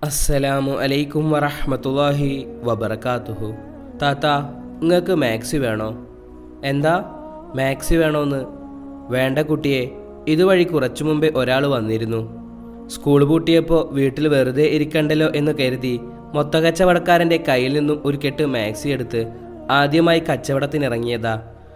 അസ്സലാമു അലൈക്കും വറഹ്മത്തുള്ളാഹി വബറകാതുഹു താത്ത നിങ്ങൾക്ക് മാക്സി വേണോ എന്താ മാക്സി വേണോന്ന് വേണ്ട കുട്ടിയെ ഇതുവഴി കുറച്ചു മുമ്പേ ഒരാൾ വന്നിരുന്നു സ്കൂൾ പൂട്ടിയപ്പോൾ വീട്ടിൽ വെറുതെ ഇരിക്കണ്ടല്ലോ എന്ന് കരുതി മൊത്തക്കച്ചവടക്കാരൻ്റെ കയ്യിൽ നിന്നും ഒരു കെട്ട് മാക്സി എടുത്ത് ആദ്യമായി കച്ചവടത്തിനിറങ്ങിയതാ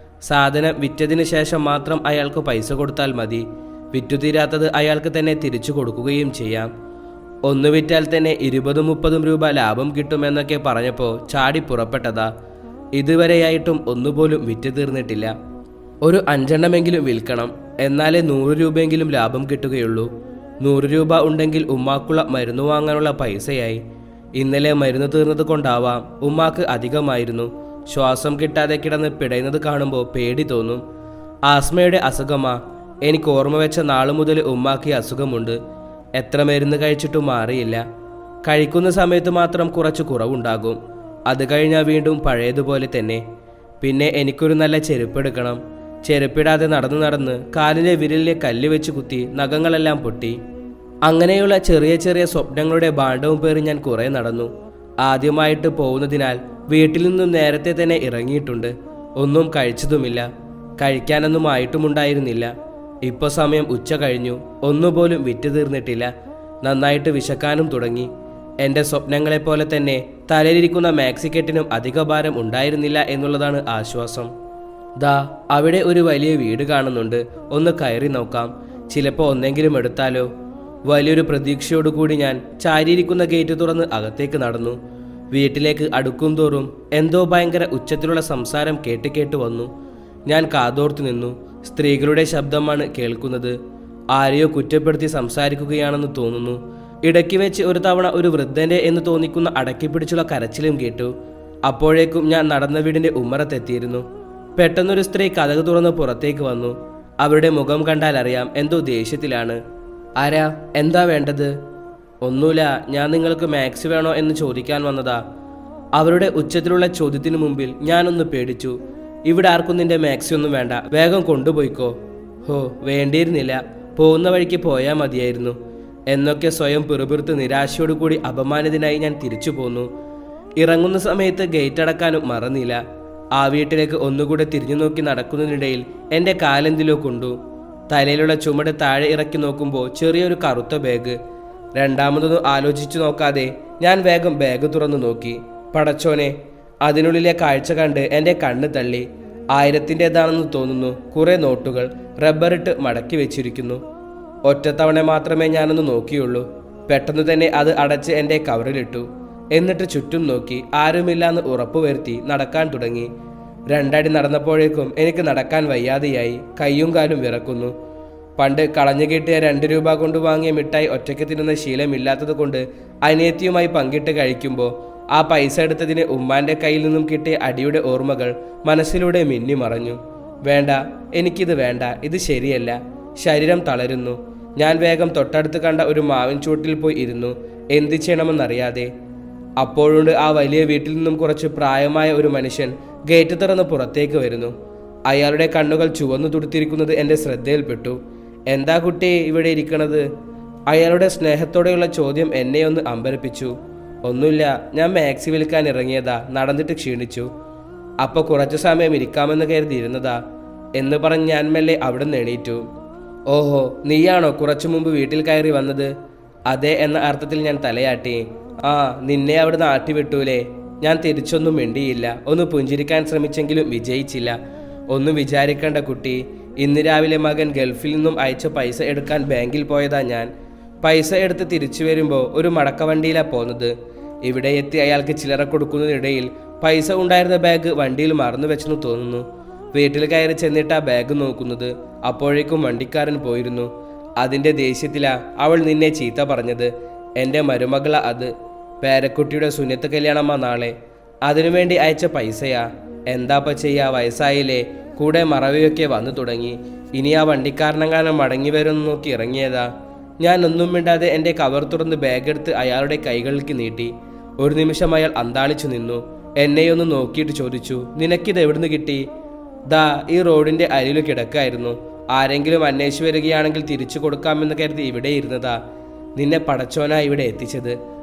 സാധനം വിറ്റതിന് ശേഷം മാത്രം അയാൾക്ക് പൈസ കൊടുത്താൽ മതി വിറ്റുതീരാത്തത് അയാൾക്ക് തന്നെ തിരിച്ചു കൊടുക്കുകയും ചെയ്യാം ഒന്ന് വിറ്റാൽ തന്നെ ഇരുപതും മുപ്പതും രൂപ ലാഭം കിട്ടുമെന്നൊക്കെ പറഞ്ഞപ്പോൾ ചാടി പുറപ്പെട്ടതാ ഇതുവരെയായിട്ടും ഒന്നുപോലും വിറ്റ് തീർന്നിട്ടില്ല ഒരു അഞ്ചെണ്ണമെങ്കിലും വിൽക്കണം എന്നാലേ നൂറ് രൂപയെങ്കിലും ലാഭം കിട്ടുകയുള്ളൂ നൂറ് രൂപ ഉണ്ടെങ്കിൽ ഉമ്മാക്കുള്ള മരുന്ന് വാങ്ങാനുള്ള പൈസയായി ഇന്നലെ മരുന്ന് തീർന്നത് കൊണ്ടാവാം ഉമ്മാക്ക് അധികമായിരുന്നു ശ്വാസം കിട്ടാതെ കിടന്ന് പിടയുന്നത് കാണുമ്പോൾ പേടി തോന്നും ആസ്മയുടെ അസുഖമാ എനിക്ക് ഓർമ്മ വെച്ച നാളു മുതൽ ഉമ്മാക്ക് ഈ അസുഖമുണ്ട് എത്ര മരുന്ന് കഴിച്ചിട്ടും മാറിയില്ല കഴിക്കുന്ന സമയത്ത് മാത്രം കുറച്ച് കുറവുണ്ടാകും അത് കഴിഞ്ഞാൽ വീണ്ടും പഴയതുപോലെ തന്നെ പിന്നെ എനിക്കൊരു നല്ല ചെരുപ്പെടുക്കണം ചെരുപ്പിടാതെ നടന്നു നടന്ന് കാലിലെ വിരലിലെ കല്ല് വെച്ച് കുത്തി നഖങ്ങളെല്ലാം പൊട്ടി അങ്ങനെയുള്ള ചെറിയ ചെറിയ സ്വപ്നങ്ങളുടെ ഭാണ്ഡവും പേറി ഞാൻ കുറെ നടന്നു ആദ്യമായിട്ട് പോകുന്നതിനാൽ വീട്ടിൽ നിന്നും നേരത്തെ തന്നെ ഇറങ്ങിയിട്ടുണ്ട് ഒന്നും കഴിച്ചതുമില്ല കഴിക്കാനൊന്നും ആയിട്ടുമുണ്ടായിരുന്നില്ല ഇപ്പോൾ സമയം ഉച്ച കഴിഞ്ഞു ഒന്നുപോലും വിറ്റ് തീർന്നിട്ടില്ല നന്നായിട്ട് വിശക്കാനും തുടങ്ങി എൻ്റെ സ്വപ്നങ്ങളെപ്പോലെ തന്നെ തലയിലിരിക്കുന്ന മാക്സിക്കെട്ടിനും അധിക ഭാരം ഉണ്ടായിരുന്നില്ല എന്നുള്ളതാണ് ആശ്വാസം ദാ അവിടെ ഒരു വലിയ വീട് കാണുന്നുണ്ട് ഒന്ന് കയറി നോക്കാം ചിലപ്പോൾ ഒന്നെങ്കിലും എടുത്താലോ വലിയൊരു പ്രതീക്ഷയോടുകൂടി ഞാൻ ചാരിയിരിക്കുന്ന ഗേറ്റ് തുറന്ന് അകത്തേക്ക് നടന്നു വീട്ടിലേക്ക് അടുക്കും തോറും എന്തോ ഭയങ്കര ഉച്ചത്തിലുള്ള സംസാരം കേട്ട് കേട്ട് വന്നു ഞാൻ കാതോർത്തു നിന്നു സ്ത്രീകളുടെ ശബ്ദമാണ് കേൾക്കുന്നത് ആരെയോ കുറ്റപ്പെടുത്തി സംസാരിക്കുകയാണെന്ന് തോന്നുന്നു ഇടയ്ക്ക് വെച്ച് ഒരു തവണ ഒരു വൃദ്ധന്റെ എന്ന് തോന്നിക്കുന്ന അടക്കി പിടിച്ചുള്ള കരച്ചിലും കേട്ടു അപ്പോഴേക്കും ഞാൻ നടന്ന വീടിന്റെ ഉമ്മറത്തെത്തിയിരുന്നു പെട്ടെന്നൊരു സ്ത്രീ കഥക് തുറന്ന് പുറത്തേക്ക് വന്നു അവരുടെ മുഖം കണ്ടാൽ അറിയാം എന്തോ ദേഷ്യത്തിലാണ് ആരാ എന്താ വേണ്ടത് ഒന്നുമില്ല ഞാൻ നിങ്ങൾക്ക് മാക്സ് വേണോ എന്ന് ചോദിക്കാൻ വന്നതാ അവരുടെ ഉച്ചത്തിലുള്ള ചോദ്യത്തിനു മുമ്പിൽ ഞാനൊന്ന് പേടിച്ചു ഇവിടെ ആർക്കും നിന്റെ മാക്സി ഒന്നും വേണ്ട വേഗം കൊണ്ടുപോയിക്കോ ഹോ വേണ്ടിയിരുന്നില്ല പോകുന്ന വഴിക്ക് പോയാൽ മതിയായിരുന്നു എന്നൊക്കെ സ്വയം പിറുപിറുത്ത് നിരാശയോടുകൂടി അപമാനിതനായി ഞാൻ തിരിച്ചു പോന്നു ഇറങ്ങുന്ന സമയത്ത് ഗേറ്റ് അടക്കാനും മറന്നില്ല ആ വീട്ടിലേക്ക് ഒന്നുകൂടെ തിരിഞ്ഞു നോക്കി നടക്കുന്നതിനിടയിൽ എൻ്റെ കാലെന്തിലോ കൊണ്ടു തലയിലുള്ള ചുമട് താഴെ ഇറക്കി നോക്കുമ്പോൾ ചെറിയൊരു കറുത്ത ബാഗ് രണ്ടാമതൊന്നും ആലോചിച്ചു നോക്കാതെ ഞാൻ വേഗം ബാഗ് തുറന്നു നോക്കി പടച്ചോനെ അതിനുള്ളിലെ കാഴ്ച കണ്ട് എൻ്റെ കണ്ണ് തള്ളി ആയിരത്തിൻ്റെതാണെന്ന് തോന്നുന്നു കുറെ നോട്ടുകൾ റബ്ബറിട്ട് മടക്കി വെച്ചിരിക്കുന്നു ഒറ്റത്തവണ മാത്രമേ ഞാനൊന്ന് നോക്കിയുള്ളൂ പെട്ടെന്ന് തന്നെ അത് അടച്ച് എൻ്റെ കവറിലിട്ടു എന്നിട്ട് ചുറ്റും നോക്കി ആരുമില്ലാന്ന് ഉറപ്പുവരുത്തി നടക്കാൻ തുടങ്ങി രണ്ടടി നടന്നപ്പോഴേക്കും എനിക്ക് നടക്കാൻ വയ്യാതെയായി കയ്യും കാലും വിറക്കുന്നു പണ്ട് കളഞ്ഞു കിട്ടിയ രണ്ട് രൂപ കൊണ്ട് വാങ്ങിയ മിഠായി ഒറ്റയ്ക്ക് തിന്നുന്ന ശീലമില്ലാത്തത് കൊണ്ട് അനിയത്തിയുമായി പങ്കിട്ട് കഴിക്കുമ്പോൾ ആ പൈസ എടുത്തതിന് ഉമ്മാന്റെ കയ്യിൽ നിന്നും കിട്ടിയ അടിയുടെ ഓർമ്മകൾ മനസ്സിലൂടെ മിന്നി മറഞ്ഞു വേണ്ട എനിക്കിത് വേണ്ട ഇത് ശരിയല്ല ശരീരം തളരുന്നു ഞാൻ വേഗം തൊട്ടടുത്ത് കണ്ട ഒരു മാവിൻ ചൂട്ടിൽ പോയി ഇരുന്നു എന്ത് ചെയ്യണമെന്നറിയാതെ അപ്പോഴുണ്ട് ആ വലിയ വീട്ടിൽ നിന്നും കുറച്ച് പ്രായമായ ഒരു മനുഷ്യൻ ഗേറ്റ് തുറന്ന് പുറത്തേക്ക് വരുന്നു അയാളുടെ കണ്ണുകൾ ചുവന്നു തുടുത്തിരിക്കുന്നത് എൻ്റെ ശ്രദ്ധയിൽപ്പെട്ടു എന്താ കുട്ടി ഇവിടെ ഇരിക്കണത് അയാളുടെ സ്നേഹത്തോടെയുള്ള ചോദ്യം എന്നെ ഒന്ന് അമ്പരപ്പിച്ചു ഒന്നുമില്ല ഞാൻ മാക്സി വിൽക്കാൻ ഇറങ്ങിയതാ നടന്നിട്ട് ക്ഷീണിച്ചു അപ്പൊ കുറച്ചു സമയം ഇരിക്കാമെന്ന് കരുതിയിരുന്നതാ എന്ന് പറഞ്ഞ് ഞാൻ മെല്ലെ അവിടെ നിന്ന് എണീറ്റു ഓഹോ നീയാണോ കുറച്ചു മുമ്പ് വീട്ടിൽ കയറി വന്നത് അതെ എന്ന അർത്ഥത്തിൽ ഞാൻ തലയാട്ടി ആ നിന്നെ അവിടുന്ന് ആട്ടിവിട്ടൂലേ ഞാൻ തിരിച്ചൊന്നും മിണ്ടിയില്ല ഒന്ന് പുഞ്ചിരിക്കാൻ ശ്രമിച്ചെങ്കിലും വിജയിച്ചില്ല ഒന്നും വിചാരിക്കേണ്ട കുട്ടി ഇന്ന് രാവിലെ മകൻ ഗൾഫിൽ നിന്നും അയച്ച പൈസ എടുക്കാൻ ബാങ്കിൽ പോയതാ ഞാൻ പൈസ എടുത്ത് തിരിച്ചു വരുമ്പോൾ ഒരു മടക്കവണ്ടിയിലാണ് പോന്നത് ഇവിടെ എത്തി അയാൾക്ക് ചില്ലറ കൊടുക്കുന്നതിനിടയിൽ പൈസ ഉണ്ടായിരുന്ന ബാഗ് വണ്ടിയിൽ മറന്നു വെച്ചെന്ന് തോന്നുന്നു വീട്ടിൽ കയറി ചെന്നിട്ട് ആ ബാഗ് നോക്കുന്നത് അപ്പോഴേക്കും വണ്ടിക്കാരൻ പോയിരുന്നു അതിന്റെ ദേഷ്യത്തിലാ അവൾ നിന്നെ ചീത്ത പറഞ്ഞത് എൻ്റെ മരുമകള അത് പേരക്കുട്ടിയുടെ സുന്നത്ത് കല്യാണമാ നാളെ അതിനുവേണ്ടി അയച്ച പൈസയാ എന്താപ്പ ചെയ്യാ വയസ്സായില്ലേ കൂടെ മറവിയൊക്കെ വന്നു തുടങ്ങി ഇനി ആ വണ്ടിക്കാരനെങ്ങാനും മടങ്ങി വരുമെന്ന് നോക്കി ഇറങ്ങിയതാ ഞാൻ ഒന്നും മിണ്ടാതെ എൻ്റെ കവർ തുറന്ന് ബാഗ് എടുത്ത് അയാളുടെ കൈകളിലേക്ക് നീട്ടി ഒരു നിമിഷം അയാൾ അന്താളിച്ചു നിന്നു എന്നെയൊന്ന് നോക്കിയിട്ട് ചോദിച്ചു നിനക്കിത് എവിടുന്ന് കിട്ടി ദാ ഈ റോഡിന്റെ അരിയിൽ കിടക്കായിരുന്നു ആരെങ്കിലും അന്വേഷിച്ചു വരികയാണെങ്കിൽ തിരിച്ചു കൊടുക്കാമെന്ന് കരുതി ഇവിടെ ഇരുന്നതാ നിന്നെ പടച്ചോനാ ഇവിടെ എത്തിച്ചത്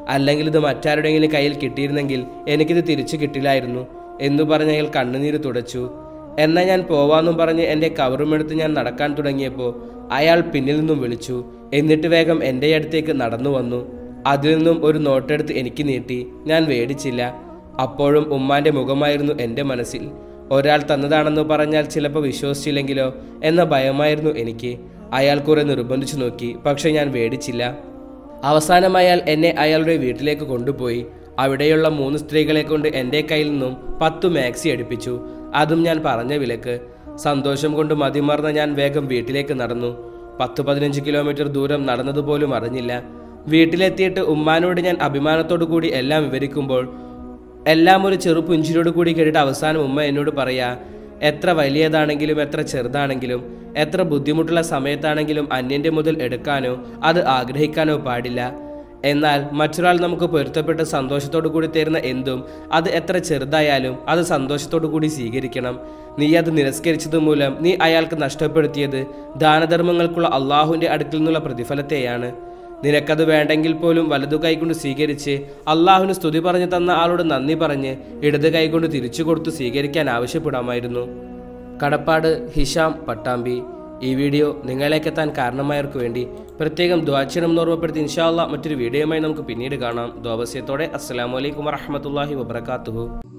അല്ലെങ്കിൽ ഇത് മറ്റാരുടെയെങ്കിലും കയ്യിൽ കിട്ടിയിരുന്നെങ്കിൽ എനിക്കിത് തിരിച്ചു കിട്ടില്ലായിരുന്നു എന്നു പറഞ്ഞ് അയാൾ കണ്ണുനീര് തുടച്ചു എന്നാൽ ഞാൻ പോവാന്നും പറഞ്ഞ് എൻ്റെ കവറുമെടുത്ത് ഞാൻ നടക്കാൻ തുടങ്ങിയപ്പോൾ അയാൾ പിന്നിൽ നിന്നും വിളിച്ചു എന്നിട്ട് വേഗം എൻ്റെ അടുത്തേക്ക് നടന്നു വന്നു അതിൽ നിന്നും ഒരു നോട്ടെടുത്ത് എനിക്ക് നീട്ടി ഞാൻ വേടിച്ചില്ല അപ്പോഴും ഉമ്മാന്റെ മുഖമായിരുന്നു എൻ്റെ മനസ്സിൽ ഒരാൾ തന്നതാണെന്ന് പറഞ്ഞാൽ ചിലപ്പോൾ വിശ്വസിച്ചില്ലെങ്കിലോ എന്ന ഭയമായിരുന്നു എനിക്ക് അയാൾ കുറെ നിർബന്ധിച്ചു നോക്കി പക്ഷെ ഞാൻ വേടിച്ചില്ല അവസാനം അയാൾ എന്നെ അയാളുടെ വീട്ടിലേക്ക് കൊണ്ടുപോയി അവിടെയുള്ള മൂന്ന് സ്ത്രീകളെ കൊണ്ട് എൻ്റെ കയ്യിൽ നിന്നും പത്തു മാക്സി അടുപ്പിച്ചു അതും ഞാൻ പറഞ്ഞ വിലക്ക് സന്തോഷം കൊണ്ട് മതിമറന്ന ഞാൻ വേഗം വീട്ടിലേക്ക് നടന്നു പത്ത് പതിനഞ്ച് കിലോമീറ്റർ ദൂരം നടന്നതുപോലും അറിഞ്ഞില്ല വീട്ടിലെത്തിയിട്ട് ഉമ്മാനോട് ഞാൻ അഭിമാനത്തോടു കൂടി എല്ലാം വിവരിക്കുമ്പോൾ എല്ലാം ഒരു ചെറു പുഞ്ചിരോട് കൂടി കേട്ടിട്ട് അവസാനം ഉമ്മ എന്നോട് പറയാ എത്ര വലിയതാണെങ്കിലും എത്ര ചെറുതാണെങ്കിലും എത്ര ബുദ്ധിമുട്ടുള്ള സമയത്താണെങ്കിലും അന്യന്റെ മുതൽ എടുക്കാനോ അത് ആഗ്രഹിക്കാനോ പാടില്ല എന്നാൽ മറ്റൊരാൾ നമുക്ക് പൊരുത്തപ്പെട്ട് സന്തോഷത്തോടു കൂടി തരുന്ന എന്തും അത് എത്ര ചെറുതായാലും അത് സന്തോഷത്തോടു കൂടി സ്വീകരിക്കണം നീ അത് നിരസ്കരിച്ചത് മൂലം നീ അയാൾക്ക് നഷ്ടപ്പെടുത്തിയത് ദാനധർമ്മങ്ങൾക്കുള്ള അള്ളാഹുവിൻ്റെ അടുക്കിൽ നിന്നുള്ള പ്രതിഫലത്തെയാണ് നിനക്കത് വേണ്ടെങ്കിൽ പോലും വലതു കൈകൊണ്ട് സ്വീകരിച്ച് അള്ളാഹുവിന് സ്തുതി പറഞ്ഞു തന്ന ആളോട് നന്ദി പറഞ്ഞ് ഇടത് കൈകൊണ്ട് തിരിച്ചു കൊടുത്തു സ്വീകരിക്കാൻ ആവശ്യപ്പെടാമായിരുന്നു കടപ്പാട് ഹിഷാം പട്ടാമ്പി ഈ വീഡിയോ നിങ്ങളിലേക്കെത്താൻ കാരണമായവർക്ക് വേണ്ടി പ്രത്യേകം ദ്വാചനം എന്ന് ഓർമ്മപ്പെടുത്തി ഇൻഷാല്ല മറ്റൊരു വീഡിയോയുമായി നമുക്ക് പിന്നീട് കാണാം ദ്വാവസ്യത്തോടെ അസ്സലാമു അലൈക്കും വറഹമത്തല്ലാഹി വബർക്കാത്തുഹു